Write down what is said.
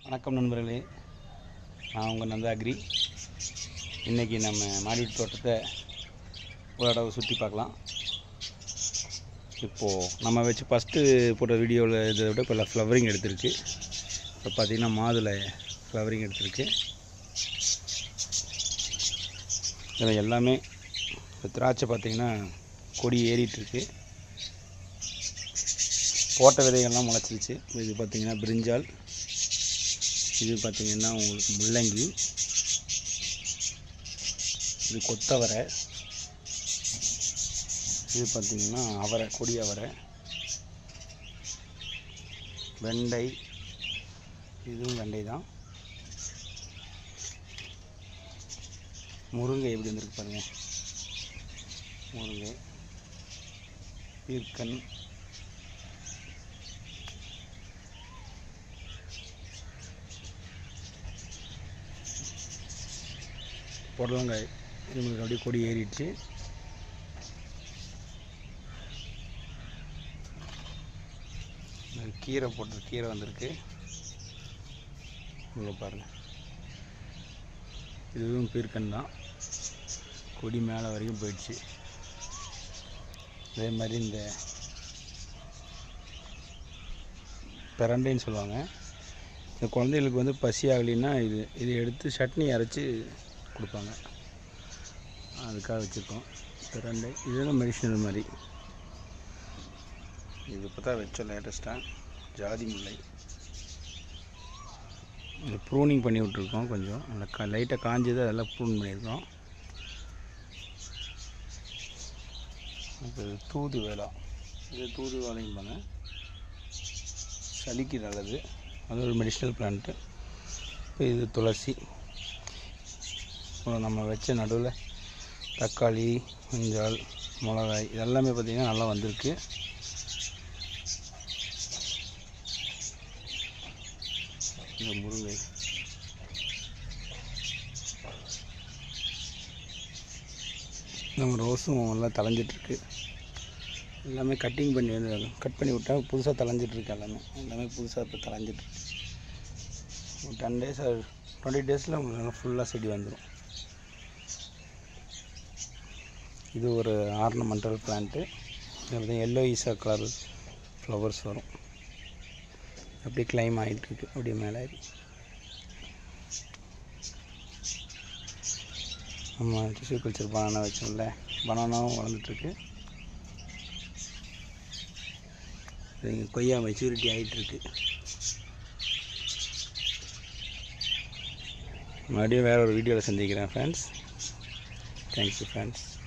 வணக்கம் நண்பர்களே நான் உங்கள் நந்தாகிரி இன்றைக்கி நம்ம மாடி வீட்டு தோட்டத்தை ஒரு தடவை சுற்றி பார்க்கலாம் இப்போது நம்ம வச்சு ஃபஸ்ட்டு போட்ட வீடியோவில் இதை விட இப்போ ஃப்ளவரிங் எடுத்திருக்கு இப்போ பார்த்திங்கன்னா மாதுளை ஃப்ளவரிங் எடுத்திருக்கு இதில் எல்லாமே இப்போ திராட்சை பார்த்திங்கன்னா கொடி ஏறிட்டுருக்கு போட்ட விதைகள்லாம் முளைச்சிருச்சு இது பார்த்திங்கன்னா பிரிஞ்சால் இது பார்த்திங்கன்னா உங்களுக்கு முள்ளங்கி இது கொத்தவரை இது பார்த்திங்கன்னா அவரை கொடி அவரை வெண்டை இதுவும் வெண்டை தான் முருங்கை எப்படி வந்திருக்கு பாருங்க முருங்கை பீர்க்கன் புடலங்காய் இவங்களுக்கு அப்படியே கொடி ஏறிடுச்சு இந்த கீரை போட்டு கீரை வந்திருக்கு இங்கே பாருங்கள் இதுவும் பீர்க்கன் தான் கொடி மேலே வரைக்கும் போயிடுச்சு அதே மாதிரி இந்த பிரண்டைன்னு சொல்லுவாங்க இந்த குழந்தைகளுக்கு வந்து பசி ஆகலைன்னா இது இதை எடுத்து சட்னி அரைச்சி கொடுப்பாங்க அதுக்காக வச்சுருக்கோம் பிரண்டை இதெல்லாம் மெடிஷனல் மாதிரி இது இப்போ தான் வச்சோம் லேட்டஸ்ட்டாக ஜாதி முல்லை இந்த ப்ரூனிங் பண்ணி விட்ருக்கோம் கொஞ்சம் அந்த க லைட்டாக காஞ்சது அதெல்லாம் ப்ரூன் பண்ணியிருக்கோம் இது தூது வேலா இது தூது வேலையும் பண்ண சளிக்கு நல்லது அது ஒரு மெடிஷனல் பிளான்ட்டு இப்போ இது துளசி அப்புறம் நம்ம வச்ச நடுவில் தக்காளி மஞ்சால் மிளகாய் இதெல்லாமே பார்த்திங்கன்னா நல்லா வந்திருக்கு இந்த முருங்கை நம்ம ரோஸும் நல்லா தளைஞ்சிட்ருக்கு எல்லாமே கட்டிங் பண்ணி வந்து கட் பண்ணி விட்டால் புதுசாக தளைஞ்சிட்ருக்கு எல்லாமே எல்லாமே புதுசாக இப்போ தளைஞ்சிட்ருக்கு ஒரு டென் டேஸ் டுவெண்ட்டி டேஸில் உங்களுக்கு ஃபுல்லாக செடி வந்துடும் இது ஒரு ஆர்னமெண்டல் பிளான்ட்டு இதில் எல்லோ ஈசா கலர் ஃப்ளவர்ஸ் வரும் அப்படியே கிளைம் ஆகிட்டுருக்கு அப்படியே மேலே ஏறி நம்ம டிஷ்யூ கல்ச்சர் பனானா வச்சோம்ல பனானாவும் வளர்ந்துட்டுருக்கு இங்கே கொய்யா மெச்சூரிட்டி ஆகிட்டுருக்கு மறுபடியும் வேறு ஒரு வீடியோவில் சந்திக்கிறேன் ஃப்ரெண்ட்ஸ் தேங்க்யூ ஃப்ரெண்ட்ஸ்